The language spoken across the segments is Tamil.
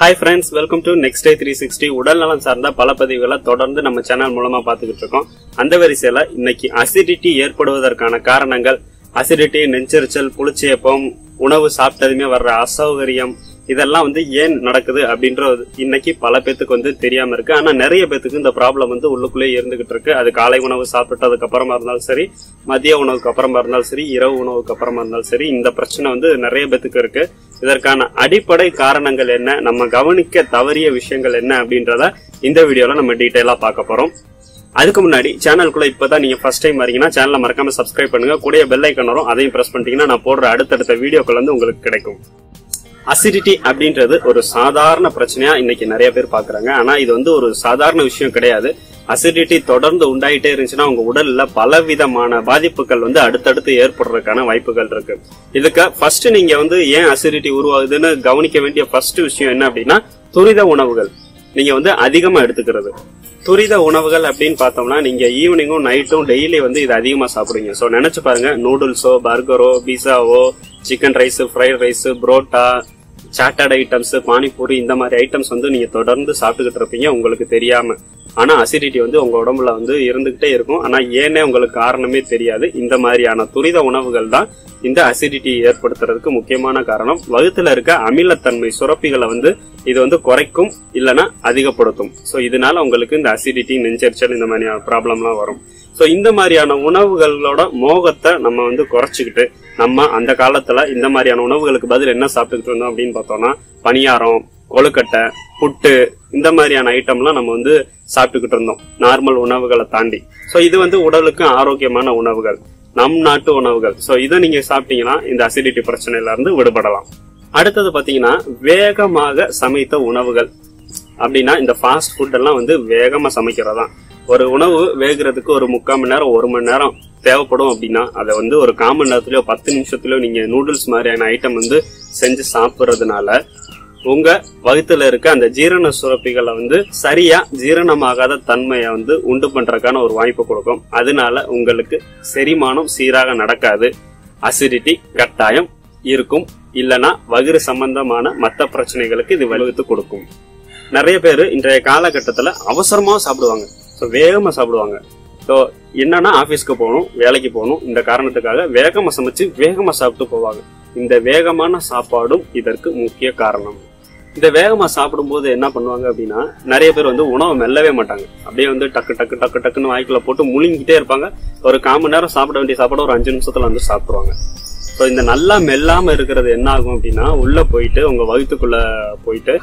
hi friends welcome to next day three sixty உடல் நலம் சார்ந்த பல பதிவுகளை தொடர்ந்து நம்ம சேனல் மூலமா பார்த்துக்கிட்டு இருக்கோம் அந்த வரிசையில இன்னைக்கு அசிடிட்டி ஏற்படுவதற்கான காரணங்கள் அசிடிட்டி நெஞ்செரிச்சல் புளிச்சேப்பம் உணவு சாப்பிட்டதுமே வர்ற அசௌகரியம் இதெல்லாம் வந்து ஏன் நடக்குது அப்படின்றது இன்னைக்கு பல பேத்துக்கு வந்து தெரியாம இருக்கு ஆனா நிறைய பேத்துக்கு இந்த ப்ராப்ளம் வந்து உள்ளுக்குள்ளே இருந்துகிட்டு இருக்கு அது காலை உணவு சாப்பிட்டதுக்கு அப்புறமா இருந்தாலும் சரி மதிய உணவுக்கு அப்புறமா இருந்தாலும் சரி இரவு உணவுக்கு அப்புறமா இருந்தாலும் சரி இந்த பிரச்சனை வந்து நிறைய பேத்துக்கு இருக்கு இதற்கான அடிப்படை காரணங்கள் என்ன நம்ம கவனிக்க தவறிய விஷயங்கள் என்ன அப்படின்றத இந்த வீடியோல நம்ம டீட்டெயிலா பார்க்க போறோம் அதுக்கு முன்னாடி சேனலுக்குள்ள இப்பதான் நீங்க ஃபர்ஸ்ட் டைம் வரீங்கன்னா சேனலை மறக்காம சப்ஸ்கிரைப் பண்ணுங்க கூடிய பெல் ஐக்கன் வரும் அதையும் பிரஸ் பண்ணிட்டீங்கன்னா நான் போடுற அடுத்தடுத்த வீடியோக்கள் வந்து உங்களுக்கு கிடைக்கும் அசிடிட்டி அப்படின்றது ஒரு சாதாரண பிரச்சனையா இன்னைக்கு நிறைய பேர் பாக்குறாங்க ஆனா இது வந்து ஒரு சாதாரண விஷயம் கிடையாது அசிடிட்டி தொடர்ந்து உண்டாயிட்டே இருந்துச்சுன்னா உங்க உடல்ல பலவிதமான பாதிப்புகள் வந்து அடுத்தடுத்து ஏற்படுறதுக்கான வாய்ப்புகள் இருக்கு இதுக்கு ஃபர்ஸ்ட் நீங்க வந்து ஏன் அசிடிட்டி உருவாகுதுன்னு கவனிக்க வேண்டிய ஃபர்ஸ்ட் விஷயம் என்ன அப்படின்னா துரித உணவுகள் நீங்க வந்து அதிகமா எடுத்துக்கிறது துரித உணவுகள் அப்படின்னு பார்த்தோம்னா நீங்க ஈவினிங்கும் நைட்டும் டெய்லி வந்து இது அதிகமா சாப்பிடுவீங்க சோ நினைச்சு பாருங்க நூடுல்ஸோ பர்கரோ பீஸாவோ chicken rice fried rice parotta சாட்டட் ஐட்டம்ஸ் பானிபூரி இந்த மாதிரி ஐட்டம்ஸ் வந்து நீங்க தொடர்ந்து சாப்பிட்டுக்கிட்டு இருப்பீங்க உங்களுக்கு தெரியாம ஆனா அசிடிட்டி வந்து உங்க உடம்புல வந்து இருந்துகிட்டே இருக்கும் ஆனா ஏனே உங்களுக்கு காரணமே தெரியாது இந்த மாதிரியான துரித உணவுகள் தான் இந்த அசிடிட்டி ஏற்படுத்துறதுக்கு முக்கியமான காரணம் வகுத்துல இருக்க அமிலத்தன்மை சுரப்பிகளை வந்து இது வந்து குறைக்கும் இல்லைன்னா அதிகப்படுத்தும் சோ இதனால உங்களுக்கு இந்த அசிடிட்டி நெஞ்செரிச்சல் இந்த மாதிரியான ப்ராப்ளம்லாம் வரும் சோ இந்த மாதிரியான உணவுகளோட மோகத்தை நம்ம வந்து குறைச்சிக்கிட்டு நம்ம அந்த காலத்துல இந்த மாதிரியான உணவுகளுக்கு பதில் என்ன சாப்பிட்டுக்கிட்டு இருந்தோம் அப்படின்னு பார்த்தோம்னா பணியாரம் கொழுக்கட்டை புட்டு இந்த மாதிரியான ஐட்டம்லாம் நம்ம வந்து சாப்பிட்டுக்கிட்டு இருந்தோம் நார்மல் உணவுகளை தாண்டி சோ இது வந்து உடலுக்கு ஆரோக்கியமான உணவுகள் நம் நாட்டு உணவுகள் சோ இதை நீங்க சாப்பிட்டீங்கன்னா இந்த அசிடிட்டி பிரச்சனையில இருந்து விடுபடலாம் அடுத்தது பாத்தீங்கன்னா வேகமாக சமைத்த உணவுகள் அப்படின்னா இந்த ஃபாஸ்ட் ஃபுட் எல்லாம் வந்து வேகமா சமைக்கிறதா ஒரு உணவு வேகிறதுக்கு ஒரு முக்கால் மணி நேரம் ஒரு மணி நேரம் தேவைப்படும் அப்படின்னா அதை வந்து ஒரு கால் மணி நேரத்திலயோ பத்து நிமிஷத்துலயோ நீங்க நூடுல்ஸ் மாதிரியான ஐட்டம் வந்து செஞ்சு சாப்பிடுறதுனால உங்க வகுத்துல இருக்க அந்த ஜீரண சுரப்பிகளை வந்து சரியா ஜீரணமாகாத தன்மையை வந்து உண்டு பண்றதுக்கான ஒரு வாய்ப்பு கொடுக்கும் அதனால உங்களுக்கு செரிமானம் சீராக நடக்காது அசிடிட்டி கட்டாயம் இருக்கும் இல்லனா வயிறு சம்பந்தமான மற்ற பிரச்சனைகளுக்கு இது வலுவித்து கொடுக்கும் நிறைய பேர் இன்றைய காலகட்டத்துல அவசரமா சாப்பிடுவாங்க ஸோ வேகமா சாப்பிடுவாங்க ஸோ என்னன்னா ஆபீஸ்க்கு போகணும் வேலைக்கு போகணும் இந்த காரணத்துக்காக வேகமா சமைச்சு வேகமா சாப்பிட்டு போவாங்க இந்த வேகமான சாப்பாடும் இதற்கு முக்கிய காரணம் இந்த வேகமா சாப்பிடும்போது என்ன பண்ணுவாங்க அப்படின்னா நிறைய பேர் வந்து உணவை மெல்லவே மாட்டாங்க அப்படியே வந்து டக்கு டக்கு டக்கு டக்குன்னு வாய்க்குள்ள போட்டு முழுங்கிட்டே இருப்பாங்க ஒரு கால் மணி நேரம் சாப்பிட வேண்டிய சாப்பாடு ஒரு அஞ்சு நிமிஷத்துல வந்து சாப்பிடுவாங்க ஸோ இந்த நல்லா மெல்லாம இருக்கிறது என்ன ஆகும் அப்படின்னா உள்ள போயிட்டு உங்க வயிற்றுக்குள்ள போயிட்டு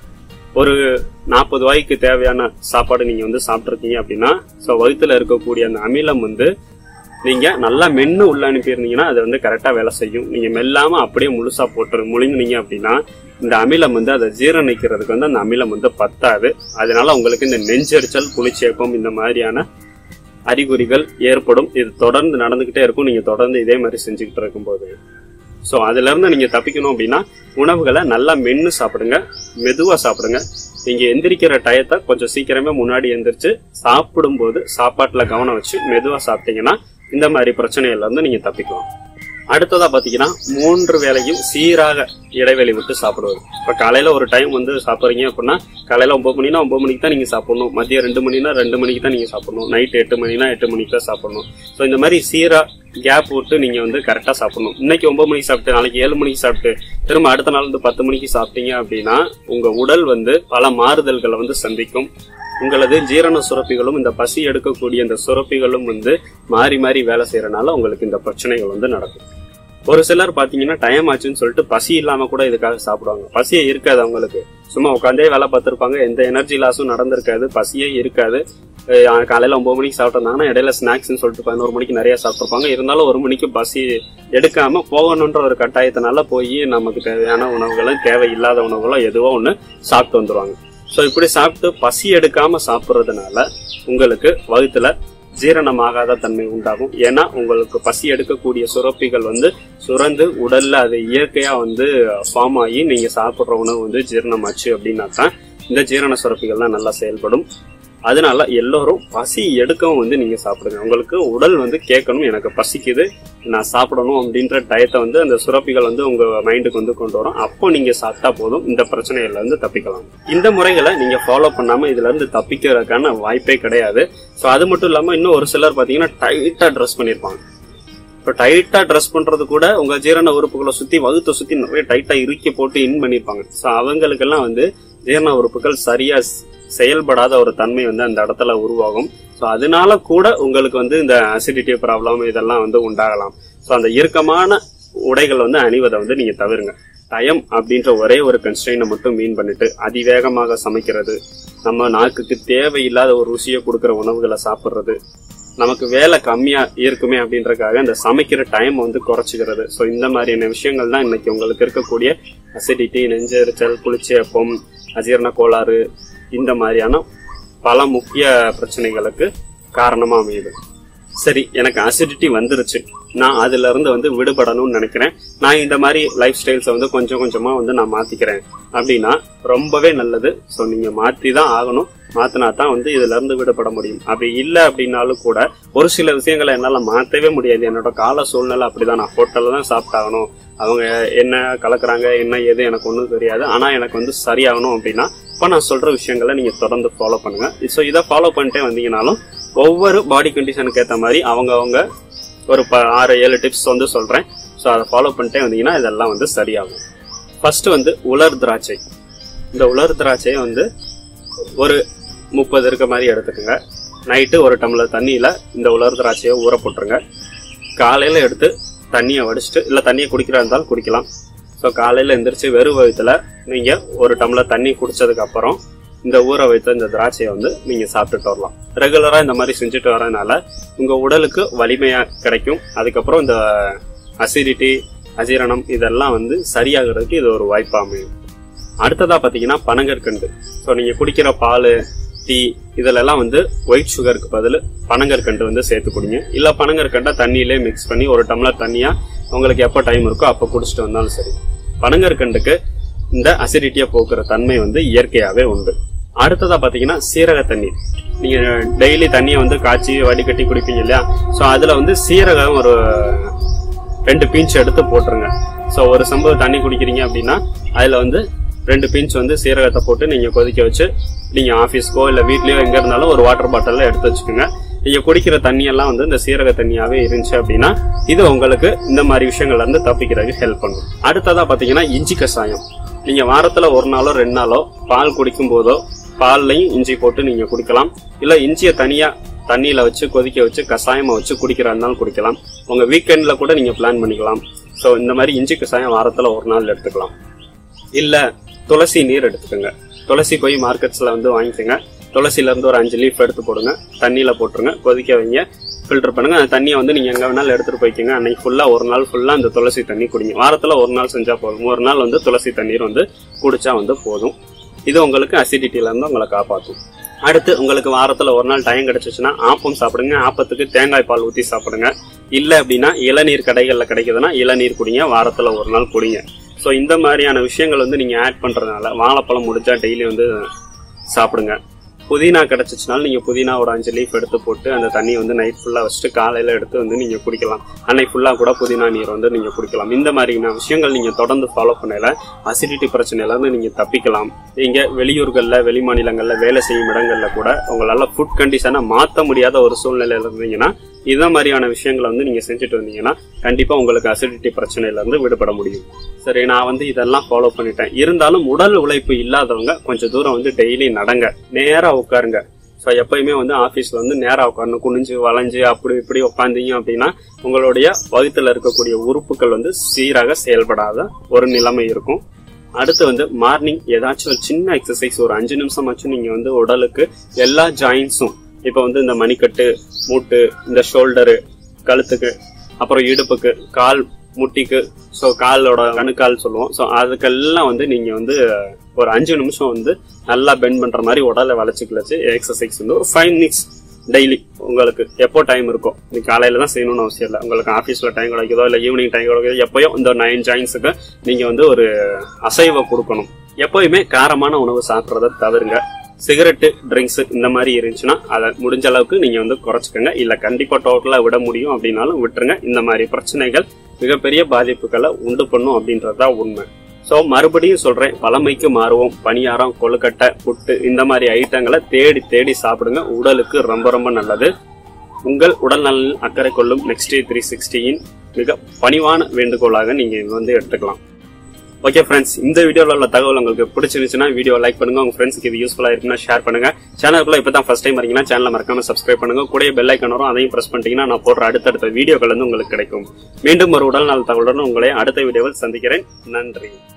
ஒரு நாற்பது ரூபாய்க்கு தேவையான சாப்பாடு நீங்க வந்து சாப்பிட்ருக்கீங்க அப்படின்னா ஸோ வயிற்றுல இருக்கக்கூடிய அந்த அமிலம் வந்து நீங்க நல்லா மென்னு உள்ள அனுப்பியிருந்தீங்கன்னா அது வந்து கரெக்டா வேலை செய்யும் நீங்க மெல்லாம அப்படியே முழுசா போட்டு முழுங்குனீங்க அப்படின்னா இந்த அமிலம் வந்து அதை ஜீரணிக்கிறதுக்கு வந்து அந்த அமிலம் வந்து பத்தாது அதனால உங்களுக்கு இந்த நெஞ்செரிச்சல் புளிச்சேப்பம் இந்த மாதிரியான அறிகுறிகள் ஏற்படும் இது தொடர்ந்து நடந்துகிட்டே இருக்கும் நீங்க தொடர்ந்து இதே மாதிரி செஞ்சுக்கிட்டு இருக்கும்போது ஸோ அதுல இருந்து நீங்க தப்பிக்கணும் அப்படின்னா உணவுகளை நல்லா மென்னு சாப்பிடுங்க மெதுவா சாப்பிடுங்க நீங்க எந்திரிக்கிற டயத்தை கொஞ்சம் சீக்கிரமே முன்னாடி எந்திரிச்சு சாப்பிடும்போது சாப்பாட்டுல கவனம் வச்சு மெதுவா சாப்பிட்டீங்கன்னா இந்த மாதிரி பிரச்சனைகள்ல இருந்து நீங்க தப்பிக்கலாம் அடுத்ததா பாத்தீங்கன்னா மூன்று வேளையும் சீராக இடைவெளி விட்டு சாப்பிடுவது இப்ப காலையில ஒரு டைம் வந்து சாப்பிடுறீங்க அப்படின்னா காலையில ஒன்பது மணினா ஒன்பது மணிக்கு தான் நீங்க சாப்பிடணும் மதியம் ரெண்டு மணினா ரெண்டு மணிக்கு தான் நீங்க சாப்பிடணும் நைட் எட்டு மணினா எட்டு மணிக்கு தான் சாப்பிடணும் ஸோ இந்த மாதிரி சீரா கேப் விட்டு நீங்க வந்து கரெக்டா சாப்பிடணும் இன்னைக்கு ஒன்பது மணிக்கு சாப்பிட்டு நாளைக்கு ஏழு மணிக்கு சாப்பிட்டு திரும்ப அடுத்த நாள் வந்து பத்து மணிக்கு சாப்பிட்டீங்க அப்படின்னா உங்க உடல் வந்து பல மாறுதல்களை வந்து சந்திக்கும் உங்களது ஜீரண சுரப்பிகளும் இந்த பசி எடுக்கக்கூடிய இந்த சுரப்பிகளும் வந்து மாறி மாறி வேலை செய்யறனால உங்களுக்கு இந்த பிரச்சனைகள் வந்து நடக்கும் ஒரு சிலர் பாத்தீங்கன்னா டைம் ஆச்சுன்னு சொல்லிட்டு பசி இல்லாம கூட இதுக்காக சாப்பிடுவாங்க பசியே இருக்காது அவங்களுக்கு சும்மா உட்காந்தே வேலை பார்த்திருப்பாங்க எந்த எனர்ஜி லாஸும் நடந்திருக்காது பசியே இருக்காது அஹ் காலையில ஒன்பது மணிக்கு சாப்பிட்டிருந்தாங்கன்னா இடையில ஸ்நாக்ஸ்னு சொல்லிட்டு பதினோரு மணிக்கு நிறைய சாப்பிட்டிருப்பாங்க இருந்தாலும் ஒரு மணிக்கு பசி எடுக்காம போகணுன்ற ஒரு கட்டாயத்தினால போய் நமக்கு தேவையான உணவுகளும் தேவையில்லாத உணவுகளும் எதுவோ ஒண்ணு சாப்பிட்டு வந்துருவாங்க ஸோ இப்படி சாப்பிட்டு பசி எடுக்காம சாப்பிட்றதுனால உங்களுக்கு வகுத்துல ஜீரணமாகாத தன்மை உண்டாகும் ஏன்னா உங்களுக்கு பசி எடுக்கக்கூடிய சுரப்பிகள் வந்து சுரந்து உடல்ல அது இயற்கையா வந்து ஃபார்ம் ஆகி நீங்க சாப்பிட்ற உணவு வந்து ஜீரணமாச்சு அப்படின்னா தான் இந்த ஜீரண சுரப்பிகள் தான் நல்லா செயல்படும் அதனால எல்லோரும் பசி எடுக்கவும் வந்து நீங்க சாப்பிடுங்க உங்களுக்கு உடல் வந்து கேட்கணும் எனக்கு பசிக்குது நான் சாப்பிடணும் அப்படின்ற டயத்தை வந்து அந்த சுரப்பிகள் வந்து உங்க மைண்டுக்கு வந்து கொண்டு வரும் அப்போ நீங்க சாப்பிட்டா போதும் இந்த பிரச்சனைகள்ல இருந்து தப்பிக்கலாம் இந்த முறைகளை நீங்க ஃபாலோ பண்ணாம இதுல இருந்து தப்பிக்கிறதுக்கான வாய்ப்பே கிடையாது ஸோ அது மட்டும் இல்லாம இன்னும் ஒரு சிலர் பாத்தீங்கன்னா டைட்டா ட்ரெஸ் பண்ணிருப்பாங்க இப்போ டைட்டா ட்ரெஸ் பண்றது கூட உங்க ஜீரண உறுப்புகளை சுத்தி வகுத்தை சுத்தி நிறைய டைட்டா இறுக்கி போட்டு இன் பண்ணிருப்பாங்க ஸோ அவங்களுக்கெல்லாம் வந்து ஜீரண உறுப்புகள் சரியா ஸ்- செயல்படாத ஒரு தன்மை வந்து அந்த இடத்துல உருவாகும் ஸோ அதனால கூட உங்களுக்கு வந்து இந்த அசிடிட்டி ப்ராப்ளம் இதெல்லாம் வந்து உண்டாகலாம் ஸோ அந்த இறுக்கமான உடைகள் வந்து அணிவதை வந்து நீங்க தவிருங்க டயம் அப்படின்ற ஒரே ஒரு கன்ஸ்ட்ரெயினை மட்டும் மீன் பண்ணிட்டு அதிவேகமாக சமைக்கிறது நம்ம நாக்குக்கு தேவையில்லாத ஒரு ருசியை கொடுக்குற உணவுகளை சாப்பிட்றது நமக்கு வேலை கம்மியா இருக்குமே அப்படின்றதுக்காக இந்த சமைக்கிற டைம் வந்து குறைச்சிக்கிறது ஸோ இந்த மாதிரியான விஷயங்கள் தான் இன்னைக்கு உங்களுக்கு இருக்கக்கூடிய அசிடிட்டி நெஞ்செரிச்சல் குளிச்சேப்பம் அஜீரண கோளாறு இந்த மாதிரியான பல முக்கிய பிரச்சனைகளுக்கு காரணமா அமையுது சரி எனக்கு அசிடிட்டி வந்துருச்சு நான் அதுல இருந்து வந்து விடுபடணும்னு நினைக்கிறேன் நான் இந்த மாதிரி லைஃப் ஸ்டைல்ஸை வந்து கொஞ்சம் கொஞ்சமா வந்து நான் மாத்திக்கிறேன் அப்படின்னா ரொம்பவே நல்லது ஸோ நீங்க மாத்தி தான் ஆகணும் மாத்தினா தான் வந்து இதுல இருந்து விடுபட முடியும் அப்படி இல்லை அப்படின்னாலும் கூட ஒரு சில விஷயங்களை என்னால மாத்தவே முடியாது என்னோட கால சூழ்நிலை அப்படிதான் நான் ஹோட்டல்ல தான் சாப்பிட்டாகணும் அவங்க என்ன கலக்குறாங்க என்ன ஏது எனக்கு ஒன்றும் தெரியாது ஆனா எனக்கு வந்து சரியாகணும் அப்படின்னா இப்போ நான் சொல்ற விஷயங்களை நீங்க தொடர்ந்து ஃபாலோ பண்ணுங்க ஸோ இதை ஃபாலோ பண்ணிட்டே வந்தீங்கனாலும் ஒவ்வொரு பாடி கண்டிஷனுக்கு ஏற்ற மாதிரி அவங்க அவங்க ஒரு ப- ஆறு ஏழு டிப்ஸ் வந்து சொல்றேன் ஸோ அதை ஃபாலோ பண்ணிட்டே வந்தீங்கன்னா இதெல்லாம் வந்து சரியாகும் ஃபர்ஸ்ட் வந்து உலர் திராட்சை இந்த உலர் திராட்சையை வந்து ஒரு முப்பது இருக்க மாதிரி எடுத்துக்கோங்க நைட்டு ஒரு டம்ளர் தண்ணியில இந்த உலர் திராட்சையை ஊற போட்டுருங்க காலையில எடுத்து தண்ணியை வடிச்சிட்டு இல்ல தண்ணியை குடிக்கிறா இருந்தாலும் குடிக்கலாம் ஸோ காலையில எந்திரிச்சு வெறும் வயிற்றுல நீங்க ஒரு டம்ளர் தண்ணி குடிச்சதுக்கு அப்புறம் இந்த ஊற வைத்த இந்த திராட்சையை வந்து நீங்க சாப்பிட்டுட்டு வரலாம் ரெகுலரா இந்த மாதிரி செஞ்சுட்டு வரதுனால உங்க உடலுக்கு வலிமையா கிடைக்கும் அதுக்கப்புறம் இந்த அசிடிட்டி அஜீரணம் இதெல்லாம் வந்து சரியாகிறதுக்கு இது ஒரு வாய்ப்பா அமையும் அடுத்ததா பாத்தீங்கன்னா பனங்கற்கண்டு ஸோ நீங்க குடிக்கிற பால் டீ இதுல எல்லாம் வந்து ஒயிட் சுகருக்கு பதில் பனங்கற்கண்டு வந்து சேர்த்து குடிங்க இல்ல பனங்கற்கண்டை தண்ணியிலே மிக்ஸ் பண்ணி ஒரு டம்ளர் தண்ணியா உங்களுக்கு எப்போ டைம் இருக்கோ அப்போ குடிச்சிட்டு வந்தாலும் சரி பனங்கற்கண்டுக்கு இந்த அசிடிட்டியை போக்குற தன்மை வந்து இயற்கையாவே உண்டு அடுத்ததா பாத்தீங்கன்னா சீரக தண்ணீர் நீங்க டெய்லி தண்ணியை வந்து காய்ச்சி வடிகட்டி குடிப்பீங்க இல்லையா ஸோ அதுல வந்து சீரகம் ஒரு ரெண்டு பீன்ச் எடுத்து போட்டுருங்க ஸோ ஒரு சம்பு தண்ணி குடிக்கிறீங்க அப்படின்னா அதில் வந்து ரெண்டு பீன்ச் வந்து சீரகத்தை போட்டு நீங்கள் கொதிக்க வச்சு நீங்கள் ஆஃபீஸ்க்கோ இல்லை வீட்லேயோ எங்கே இருந்தாலும் ஒரு வாட்டர் பாட்டிலில் எடுத்து வச்சுக்கோங்க நீங்கள் குடிக்கிற தண்ணியெல்லாம் வந்து இந்த சீரக தண்ணியாகவே இருந்துச்சு அப்படின்னா இது உங்களுக்கு இந்த மாதிரி விஷயங்கள்ல இருந்து தப்பிக்கிறதுக்கு ஹெல்ப் பண்ணும் அடுத்ததா பார்த்தீங்கன்னா இஞ்சி கஷாயம் நீங்கள் வாரத்தில் ஒரு நாளோ ரெண்டு நாளோ பால் குடிக்கும் போதோ பால்லையும் இஞ்சி போட்டு நீங்கள் குடிக்கலாம் இல்லை இஞ்சியை தனியாக தண்ணியில வச்சு கொதிக்க வச்சு கஷாயமா வச்சு குடிக்கிறா இருந்தாலும் குடிக்கலாம் உங்க வீக்கெண்ட்ல கூட நீங்க பிளான் பண்ணிக்கலாம் ஸோ இந்த மாதிரி இஞ்சி கஷாயம் வாரத்துல ஒரு நாள் எடுத்துக்கலாம் இல்ல துளசி நீர் எடுத்துக்கோங்க துளசி போய் மார்க்கெட்ஸ்ல வந்து வாங்கிக்கோங்க துளசில இருந்து ஒரு அஞ்சு லீஃப் எடுத்து போடுங்க தண்ணியில போட்டுருங்க கொதிக்க வைங்க ஃபில்டர் பண்ணுங்க அந்த தண்ணியை வந்து நீங்க எங்க வேணாலும் எடுத்துட்டு போய்க்கோங்க அன்னைக்கு ஃபுல்லா ஒரு நாள் ஃபுல்லா அந்த துளசி தண்ணி குடிங்க வாரத்துல ஒரு நாள் செஞ்சா போதும் ஒரு நாள் வந்து துளசி தண்ணீர் வந்து குடிச்சா வந்து போதும் இது உங்களுக்கு அசிடிட்டில இருந்து உங்களை காப்பாற்றும் அடுத்து உங்களுக்கு வாரத்துல ஒரு நாள் டைம் கிடைச்சிச்சுன்னா ஆப்பம் சாப்பிடுங்க ஆப்பத்துக்கு தேங்காய் பால் ஊத்தி சாப்பிடுங்க இல்ல அப்படின்னா இளநீர் கடைகள்ல கிடைக்குதுன்னா இளநீர் குடிங்க வாரத்துல ஒரு நாள் குடிங்க ஸோ இந்த மாதிரியான விஷயங்கள் வந்து நீங்க ஆட் பண்றதுனால வாழைப்பழம் முடிஞ்சா டெய்லி வந்து சாப்பிடுங்க புதினா கிடைச்சிச்சுனாலும் நீங்க புதினா ஒரு அஞ்சு லீஃப் எடுத்து போட்டு அந்த தண்ணியை வந்து நைட் ஃபுல்லா வச்சுட்டு காலையில எடுத்து வந்து நீங்க குடிக்கலாம் அன்னைக்கு ஃபுல்லா கூட புதினா நீர் வந்து நீங்க குடிக்கலாம் இந்த மாதிரியான விஷயங்கள் நீங்க தொடர்ந்து ஃபாலோ பண்ணல அசிடிட்டி பிரச்சனையில இருந்து நீங்க தப்பிக்கலாம் நீங்க வெளியூர்கள்ல வெளி மாநிலங்கள்ல வேலை செய்யும் இடங்கள்ல கூட உங்களால ஃபுட் கண்டிஷனை மாத்த முடியாத ஒரு சூழ்நிலையில இருந்தீங்கன்னா இத மாதிரியான விஷயங்களை வந்து நீங்க செஞ்சுட்டு வந்தீங்கன்னா கண்டிப்பா உங்களுக்கு அசிடிட்டி பிரச்சனையில இருந்து விடுபட முடியும் சரி நான் வந்து இதெல்லாம் ஃபாலோ பண்ணிட்டேன் இருந்தாலும் உடல் உழைப்பு இல்லாதவங்க கொஞ்சம் தூரம் வந்து டெய்லி நடங்க நேரா உட்காருங்க ஸோ எப்பயுமே வந்து ஆஃபீஸில் வந்து நேராக உட்காரணும் குனிஞ்சு வளைஞ்சு அப்படி இப்படி உட்காந்தீங்க அப்படின்னா உங்களுடைய வகுத்துல இருக்கக்கூடிய உறுப்புகள் வந்து சீராக செயல்படாத ஒரு நிலைமை இருக்கும் அடுத்து வந்து மார்னிங் ஏதாச்சும் ஒரு சின்ன எக்ஸசைஸ் ஒரு அஞ்சு நிமிஷமாச்சும் நீங்க வந்து உடலுக்கு எல்லா ஜாயின்ஸும் இப்போ வந்து இந்த மணிக்கட்டு மூட்டு இந்த ஷோல்டரு கழுத்துக்கு அப்புறம் இடுப்புக்கு கால் முட்டிக்கு ஸோ காலோட கணுக்கால் சொல்லுவோம் ஸோ அதுக்கெல்லாம் வந்து நீங்க வந்து ஒரு அஞ்சு நிமிஷம் வந்து நல்லா பெண்ட் பண்ற மாதிரி உடலை வளைச்சு கிளச்சு எக்ஸசைஸ் வந்து ஒரு ஃபைவ் மினிட்ஸ் டெய்லி உங்களுக்கு எப்போ டைம் இருக்கோ நீ காலையில தான் செய்யணும்னு அவசியம் இல்லை உங்களுக்கு ஆஃபீஸ்ல டைம் கிடைக்குதோ இல்லை ஈவினிங் டைம் கிடைக்குதோ எப்பயோ இந்த நைன் ஜாயின்ஸுக்கு நீங்க வந்து ஒரு அசைவை கொடுக்கணும் எப்பயுமே காரமான உணவு சாப்பிட்றத தவிருங்க சிகரெட்டு ட்ரிங்க்ஸ் இந்த மாதிரி இருந்துச்சுன்னா அதை முடிஞ்ச அளவுக்கு நீங்க வந்து குறைச்சிக்கோங்க இல்ல கண்டிப்பா டோட்டலா விட முடியும் அப்படின்னாலும் விட்டுருங்க இந்த மாதிரி பிரச்சனைகள் மிகப்பெரிய பாதிப்புகளை உண்டு பண்ணும் அப்படின்றதுதான் உண்மை சோ மறுபடியும் சொல்றேன் பழமைக்கு மாறுவோம் பணியாரம் கொழுக்கட்டை புட்டு இந்த மாதிரி ஐட்டங்களை தேடி தேடி சாப்பிடுங்க உடலுக்கு ரொம்ப ரொம்ப நல்லது உங்கள் உடல் நலனில் அக்கறை கொள்ளும் நெக்ஸ்ட் த்ரீ சிக்ஸ்டியின் மிக பணிவான வேண்டுகோளாக நீங்க இது வந்து எடுத்துக்கலாம் ஓகே ஃப்ரெண்ட்ஸ் இந்த வீடியோல உள்ள தகவல் உங்களுக்கு பிடிச்சிருந்துச்சுன்னா வீடியோ லைக் பண்ணுங்க உங்க ஃப்ரெண்ட்ஸ்க்கு இது யூஸ்ஃபுல்லா இருக்குன்னா ஷேர் பண்ணுங்க சேனலுக்குள்ள இப்போ தான் ஃபர்ஸ்ட் டைம் வரீங்கன்னா சேனலை மறக்காம சப்ஸ்கிரைப் பண்ணுங்க கூட பெல் ஐக்கன் வரும் அதையும் பிரஸ் பண்ணிட்டீங்கன்னா நான் போடுற அடுத்தடுத்த வீடியோக்கள் வந்து உங்களுக்கு கிடைக்கும் மீண்டும் ஒரு உடல் நல தகவலுடன் உங்களை அடுத்த வீடியோவில் சந்திக்கிறேன் நன்றி